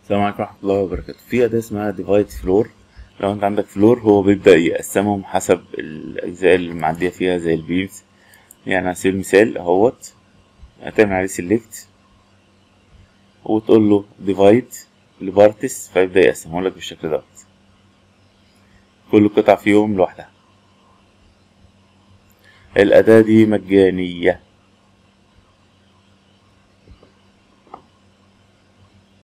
السلام عليكم ورحمة الله وبركاته في أداة اسمها ديفايد فلور لو أنت عندك فلور هو بيبدأ يقسمهم حسب الأجزاء اللي معدية فيها زي البيمز يعني على سبيل المثال أهوت هتعمل عليه سيلكت وتقول له ديفايد لبارتس فيبدأ يقسمهم لك بالشكل دوت كل قطعة فيهم لوحدها الأداة دي مجانية